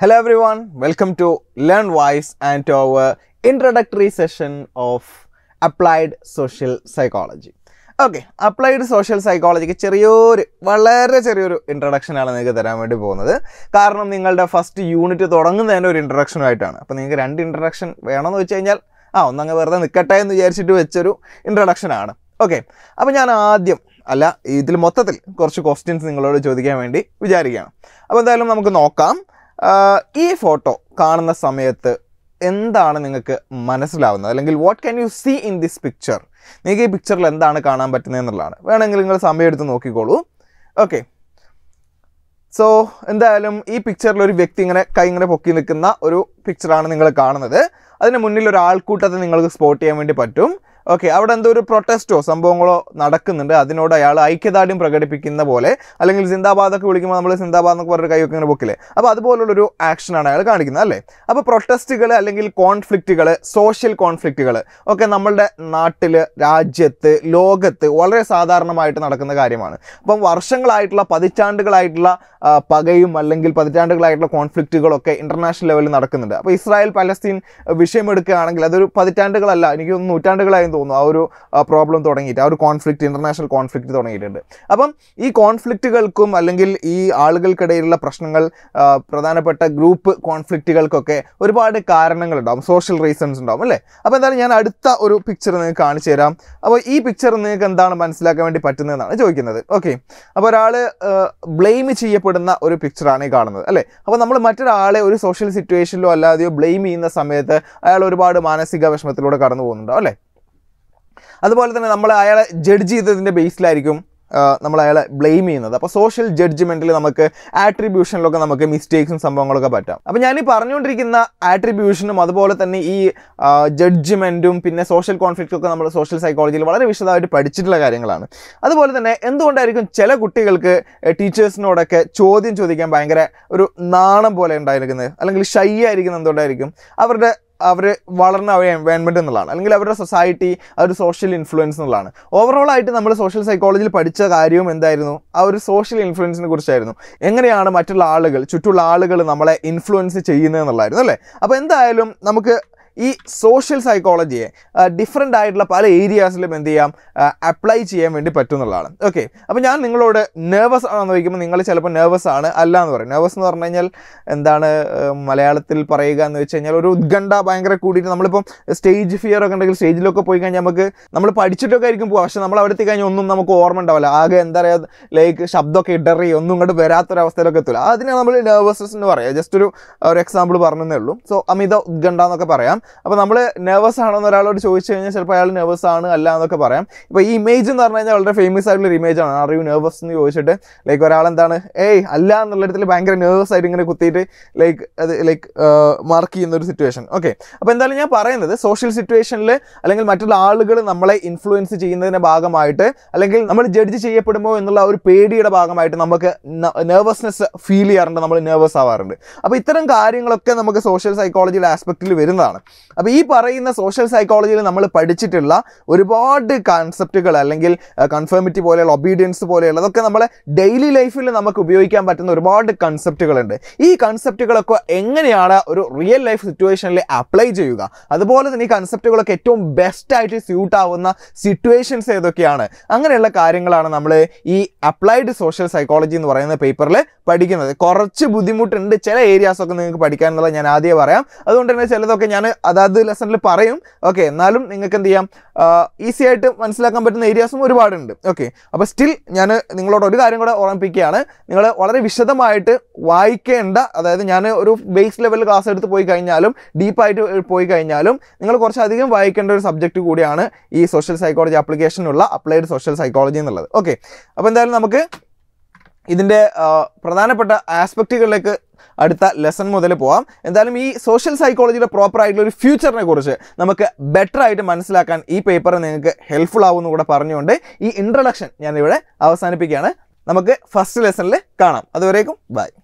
Hello everyone, welcome to Learn Wise and to our introductory session of Applied Social Psychology. Okay applied social സൈക്കോളജിക്ക് ചെറിയൊരു വളരെ ചെറിയൊരു introduction ആണ് നിങ്ങൾക്ക് തരാൻ വേണ്ടി പോകുന്നത് കാരണം നിങ്ങളുടെ ഫസ്റ്റ് യൂണിറ്റ് തുടങ്ങുന്നതിൻ്റെ ഒരു ഇൻട്രഡക്ഷനുമായിട്ടാണ് അപ്പോൾ നിങ്ങൾക്ക് രണ്ട് ഇൻട്രഡക്ഷൻ വേണമെന്ന് വെച്ച് കഴിഞ്ഞാൽ ആ ഒന്നങ്ങ് വെറുതെ നിൽക്കട്ടെ എന്ന് വിചാരിച്ചിട്ട് വെച്ചൊരു ഇൻട്രഡക്ഷൻ ആണ് ഓക്കെ അപ്പോൾ ഞാൻ ആദ്യം അല്ല ഇതിൽ മൊത്തത്തിൽ കുറച്ച് ക്വസ്റ്റ്യൻസ് നിങ്ങളോട് ചോദിക്കാൻ വേണ്ടി വിചാരിക്കുകയാണ് അപ്പോൾ എന്തായാലും നമുക്ക് നോക്കാം ആഹ് ഈ ഫോട്ടോ കാണുന്ന സമയത്ത് എന്താണ് നിങ്ങൾക്ക് മനസ്സിലാവുന്നത് അല്ലെങ്കിൽ what can you see in this picture നിങ്ങൾക്ക് ഈ പിക്ചറിൽ എന്താണ് കാണാൻ പറ്റുന്നത് എന്നുള്ളതാണ് വേണമെങ്കിൽ നിങ്ങൾ സമയം എടുത്ത് നോക്കിക്കോളൂ ഓക്കെ സോ എന്തായാലും ഈ പിക്ചറിൽ ഒരു വ്യക്തി ഇങ്ങനെ കൈ ഇങ്ങനെ പൊക്കി നിൽക്കുന്ന ഒരു പിക്ചറാണ് നിങ്ങൾ കാണുന്നത് അതിന് മുന്നിൽ ഒരു ആൾക്കൂട്ടത്തെ നിങ്ങൾക്ക് സ്പോട്ട് ചെയ്യാൻ വേണ്ടി പറ്റും ഓക്കെ അവിടെ എന്തോ ഒരു പ്രൊട്ടസ്റ്റോ സംഭവങ്ങളോ നടക്കുന്നുണ്ട് അതിനോട് അയാൾ ഐക്യദാർഢ്യം പ്രകടിപ്പിക്കുന്ന പോലെ അല്ലെങ്കിൽ സിന്ദാബാദ് ഒക്കെ വിളിക്കുമ്പോൾ നമ്മൾ സിന്ദാബാദ് എന്നൊക്കെ പറഞ്ഞൊരു കൈയൊക്കെ ഇങ്ങനെ പൊക്കില്ലേ അപ്പോൾ അതുപോലുള്ളൊരു ആക്ഷനാണ് അയാൾ കാണിക്കുന്നത് അല്ലേ അപ്പോൾ പ്രൊട്ടസ്റ്റുകൾ അല്ലെങ്കിൽ കോൺഫ്ലിക്റ്റുകൾ സോഷ്യൽ കോൺഫ്ലിക്റ്റുകൾ ഒക്കെ നമ്മളുടെ നാട്ടിൽ രാജ്യത്ത് ലോകത്ത് വളരെ സാധാരണമായിട്ട് നടക്കുന്ന കാര്യമാണ് അപ്പം വർഷങ്ങളായിട്ടുള്ള പതിറ്റാണ്ടുകളായിട്ടുള്ള ആ, പകയും അല്ലെങ്കിൽ പതിറ്റാണ്ടുകളായിട്ടുള്ള കോൺഫ്ലിക്റ്റുകളൊക്കെ ഇൻ്റർനാഷണൽ ലെവലിൽ നടക്കുന്നുണ്ട് അപ്പോൾ ഇസ്രായേൽ പലസ്തീൻ വിഷയം എടുക്കുകയാണെങ്കിൽ അതൊരു പതിറ്റാണ്ടുകളല്ല എനിക്ക് തോന്നുന്നു നൂറ്റാണ്ടുകളായെന്ന് തോന്നുന്നു ആ ഒരു പ്രോബ്ലം തുടങ്ങിയിട്ട് ആ ഒരു കോൺഫ്ലിക്റ്റ് ഇൻ്റർനാഷണൽ കോൺഫ്ലിക്റ്റ് തുടങ്ങിയിട്ടുണ്ട് അപ്പം ഈ കോൺഫ്ലിക്റ്റുകൾക്കും അല്ലെങ്കിൽ ഈ ആളുകൾക്കിടയിലുള്ള പ്രശ്നങ്ങൾ ആ, പ്രധാനപ്പെട്ട ഗ്രൂപ്പ് കോൺഫ്ലിക്റ്റുകൾക്കൊക്കെ ഒരുപാട് കാരണങ്ങളുണ്ടാവും സോഷ്യൽ റീസൺസ് ഉണ്ടാവും അല്ലേ അപ്പോൾ എന്തായാലും ഞാൻ അടുത്ത ഒരു പിക്ചർ നിങ്ങൾക്ക് കാണിച്ചു തരാം അപ്പോൾ ഈ പിക്ചർ നിങ്ങൾക്ക് എന്താണ് മനസ്സിലാക്കാൻ വേണ്ടി പറ്റുന്നതെന്നാണ് ചോദിക്കുന്നത് ഓക്കെ അപ്പോൾ ഒരാൾ ബ്ലെയിം ചെയ്യപ്പെടുന്ന ഒരു പിക്ചറാണ് ഈ കാണുന്നത് അല്ലേ അപ്പോൾ നമ്മൾ മറ്റൊരാളെ ഒരു സോഷ്യൽ സിറ്റുവേഷനിലോ അല്ലാതെയോ ബ്ലെയിം ചെയ്യുന്ന സമയത്ത് അയാൾ ഒരുപാട് മാനസിക വിഷമത്തിലൂടെ കടന്നു പോകുന്നുണ്ടോ അല്ലേ അതുപോലെ തന്നെ നമ്മൾ അയാളെ ജഡ്ജ് ചെയ്തതിൻ്റെ ബേസിലായിരിക്കും നമ്മൾ അയാളെ ബ്ലെയിം ചെയ്യുന്നത് അപ്പോൾ സോഷ്യൽ ജഡ്ജ്മെൻറ്റിൽ നമുക്ക് ആട്രിബ്യൂഷനിലൊക്കെ നമുക്ക് മിസ്റ്റേക്സും സംഭവങ്ങളൊക്കെ പറ്റാം അപ്പോൾ ഞാൻ ഈ പറഞ്ഞുകൊണ്ടിരിക്കുന്ന ആട്രിബ്യൂഷനും അതുപോലെ തന്നെ ഈ ജഡ്ജ്മെൻറ്റും പിന്നെ സോഷ്യൽ കോൺഫ്ലിക്റ്റും ഒക്കെ നമ്മൾ സോഷ്യൽ സൈക്കോളജിയിൽ വളരെ വിശദമായിട്ട് പഠിച്ചിട്ടുള്ള കാര്യങ്ങളാണ് അതുപോലെ തന്നെ എന്തുകൊണ്ടായിരിക്കും ചില കുട്ടികൾക്ക് ടീച്ചേഴ്സിനോടൊക്കെ ചോദ്യം ചോദിക്കാൻ ഭയങ്കര ഒരു നാണം പോലെ ഉണ്ടായിരിക്കുന്നത് അല്ലെങ്കിൽ ഷൈ ആയിരിക്കുന്നത് എന്തുകൊണ്ടായിരിക്കും അവരുടെ അവർ വളർന്ന ഒരു എൻവയൺമെൻറ്റ് എന്നുള്ളതാണ് അല്ലെങ്കിൽ അവരുടെ സൊസൈറ്റി ആ ഒരു സോഷ്യൽ ഇൻഫ്ലുവൻസ് എന്നുള്ളതാണ് ഓവറോൾ ആയിട്ട് നമ്മൾ സോഷ്യൽ സൈക്കോളജിയിൽ പഠിച്ച കാര്യവും എന്തായിരുന്നു ആ ഒരു സോഷ്യൽ ഇൻഫ്ലുവൻസിനെ കുറിച്ചായിരുന്നു എങ്ങനെയാണ് മറ്റുള്ള ആളുകൾ ചുറ്റുള്ള ആളുകൾ നമ്മളെ ഇൻഫ്ലുവൻസ് ചെയ്യുന്നത് എന്നുള്ളായിരുന്നു അല്ലേ അപ്പോൾ എന്തായാലും നമുക്ക് ഈ സോഷ്യൽ സൈക്കോളജിയെ ഡിഫറെൻ്റ് ആയിട്ടുള്ള പല ഏരിയാസിലും എന്ത് ചെയ്യാം അപ്ലൈ ചെയ്യാൻ വേണ്ടി പറ്റും എന്നുള്ളതാണ് ഓക്കെ അപ്പോൾ ഞാൻ നിങ്ങളോട് നെർവസ് ആണെന്ന് ചോദിക്കുമ്പോൾ നിങ്ങൾ ചിലപ്പോൾ നെർവസ് ആണ് അല്ല എന്ന് പറയും നെർവസ് എന്ന് പറഞ്ഞു കഴിഞ്ഞാൽ എന്താണ് ഏഹ്, മലയാളത്തിൽ പറയുക എന്ന് വെച്ച് കഴിഞ്ഞാൽ ഒരു ഉത്കണ്ഠ ഭയങ്കര കൂടിയിട്ട് നമ്മളിപ്പം സ്റ്റേജ് ഫിയർ ഒക്കെ ഉണ്ടെങ്കിൽ സ്റ്റേജിലൊക്കെ പോയി കഴിഞ്ഞാൽ നമുക്ക് നമ്മൾ പഠിച്ചിട്ടൊക്കെ ആയിരിക്കും പോവുക പക്ഷെ നമ്മൾ അവിടെ എത്തി കഴിഞ്ഞാൽ ഒന്നും നമുക്ക് ഓർമ്മ ഉണ്ടാവില്ല ആകെ എന്താ പറയുക ലൈക്ക് ശബ്ദമൊക്കെ ഇടറി ഒന്നും ഇങ്ങോട്ട് വരാത്തൊരവസ്ഥയിലൊക്കെ എത്തില്ല അതിനാണ് നമ്മൾ നെർവസ്നെസ് എന്ന് പറയുക ജസ്റ്റ് ഒരു ഒരു എക്സാമ്പിൾ പറഞ്ഞതേ ഉള്ളൂ സോ അമിത ഉത്കണ്ഠ എന്നൊക്കെ പറയാം അപ്പോൾ നമ്മൾ നെർവസ് ആണോ എന്ന് ഒരാളോട് ചോദിച്ചു കഴിഞ്ഞാൽ ചിലപ്പോൾ അയാൾ നെർവസ് ആണ് അല്ല എന്നൊക്കെ പറയാം ഇപ്പോൾ ഈ ഇമേജ് എന്ന് പറഞ്ഞു കഴിഞ്ഞാൽ വളരെ ഫേമസ് ആയിട്ടുള്ള ഒരു ഇമേജ് ആണ് അറിയൂ നെർവസ് എന്ന് ചോദിച്ചിട്ട് ലൈക്ക് ഒരാളെന്താണ് ഏയ് അല്ല എന്നുള്ള ഇടത്തിൽ ഭയങ്കര നെർവസ് ആയിട്ട് ഇങ്ങനെ കുത്തിയിട്ട് ലൈക്ക് അത് ലൈക്ക് മാർക്ക് ചെയ്യുന്ന ഒരു സിറ്റുവേഷൻ ഓക്കെ അപ്പോൾ എന്തായാലും ഞാൻ പറയുന്നത് സോഷ്യൽ സിറ്റുവേഷനിൽ അല്ലെങ്കിൽ മറ്റുള്ള ആളുകൾ നമ്മളെ ഇൻഫ്ലുവൻസ് ചെയ്യുന്നതിൻ്റെ ഭാഗമായിട്ട് അല്ലെങ്കിൽ നമ്മൾ ജഡ്ജ് ചെയ്യപ്പെടുമോ എന്നുള്ള ആ ഒരു പേടിയുടെ ഭാഗമായിട്ട് നമുക്ക് നെർവസ്നെസ് ഫീൽ ചെയ്യാറുണ്ട് നമ്മൾ നെർവസ് ആവാറുണ്ട് അപ്പോൾ ഇത്തരം കാര്യങ്ങളൊക്കെ നമുക്ക് സോഷ്യൽ സൈക്കോളജിയുടെ ആസ്പെക്റ്റിൽ വരുന്നതാണ് അപ്പോൾ ഈ പറയുന്ന സോഷ്യൽ സൈക്കോളജിയിൽ നമ്മൾ പഠിച്ചിട്ടുള്ള ഒരുപാട് കൺസെപ്റ്റുകൾ അല്ലെങ്കിൽ കൺഫേമിറ്റി പോലെയുള്ള ഒബീഡിയൻസ് പോലെയുള്ളതൊക്കെ നമ്മളെ ഡെയിലി ലൈഫിൽ നമുക്ക് ഉപയോഗിക്കാൻ പറ്റുന്ന ഒരുപാട് കൺസെപ്റ്റുകളുണ്ട് ഈ കൺസെപ്റ്റുകളൊക്കെ എങ്ങനെയാണ് ഒരു റിയൽ ലൈഫ് സിറ്റുവേഷനിൽ അപ്ലൈ ചെയ്യുക അതുപോലെ തന്നെ ഈ കൺസെപ്റ്റുകളൊക്കെ ഏറ്റവും ബെസ്റ്റ് ആയിട്ട് സ്യൂട്ട് ആവുന്ന സിറ്റുവേഷൻസ് ഏതൊക്കെയാണ് അങ്ങനെയുള്ള കാര്യങ്ങളാണ് നമ്മൾ ഈ അപ്ലൈഡ് സോഷ്യൽ സൈക്കോളജി എന്ന് പറയുന്ന പേപ്പറിൽ പഠിക്കുന്നത് കുറച്ച് ബുദ്ധിമുട്ടുണ്ട് ചില ഏരിയാസ് ഒക്കെ നിങ്ങൾക്ക് പഠിക്കാൻ എന്നുള്ളത് ഞാൻ ആദ്യമേ പറയാം അതുകൊണ്ട് തന്നെ ചിലതൊക്കെ ഞാൻ അതാത് ലെസണിൽ പറയും ഓക്കെ എന്നാലും നിങ്ങൾക്ക് എന്ത് ചെയ്യാം ഈസി ആയിട്ട് മനസ്സിലാക്കാൻ പറ്റുന്ന ഏരിയാസും ഒരുപാടുണ്ട് ഓക്കെ അപ്പോൾ സ്റ്റിൽ ഞാൻ നിങ്ങളോട് ഒരു കാര്യം കൂടെ ഓർമ്മിപ്പിക്കുകയാണ് നിങ്ങൾ വളരെ വിശദമായിട്ട് വായിക്കേണ്ട അതായത് ഞാൻ ഒരു ബേസ് ലെവൽ ക്ലാസ് എടുത്ത് പോയി കഴിഞ്ഞാലും ഡീപ്പായിട്ട് പോയി കഴിഞ്ഞാലും നിങ്ങൾ കുറച്ചധികം വായിക്കേണ്ട ഒരു സബ്ജക്റ്റ് കൂടിയാണ് ഈ സോഷ്യൽ സൈക്കോളജി ആപ്ലിക്കേഷനുള്ള അപ്ലൈഡ് സോഷ്യൽ സൈക്കോളജി എന്നുള്ളത് ഓക്കെ അപ്പോൾ എന്തായാലും നമുക്ക് ഇതിൻ്റെ ആ, പ്രധാനപ്പെട്ട ആസ്പെക്റ്റുകളിലേക്ക് അടുത്ത ലെസൺ മുതൽ പോവാം എന്തായാലും ഈ സോഷ്യൽ സൈക്കോളജിയുടെ പ്രോപ്പർ ആയിട്ടുള്ള ഒരു ഫ്യൂച്ചറിനെ കുറിച്ച് നമുക്ക് ബെറ്റർ ആയിട്ട് മനസ്സിലാക്കാൻ ഈ പേപ്പർ നിങ്ങൾക്ക് ഹെൽപ്ഫുൾ ആവുമെന്ന് കൂടെ പറഞ്ഞുകൊണ്ട് ഈ ഇൻട്രഡക്ഷൻ ഞാൻ ഇവിടെ അവസാനിപ്പിക്കുകയാണ് നമുക്ക് ഫസ്റ്റ് ലെസണിൽ കാണാം അതുവരേക്കും ബൈ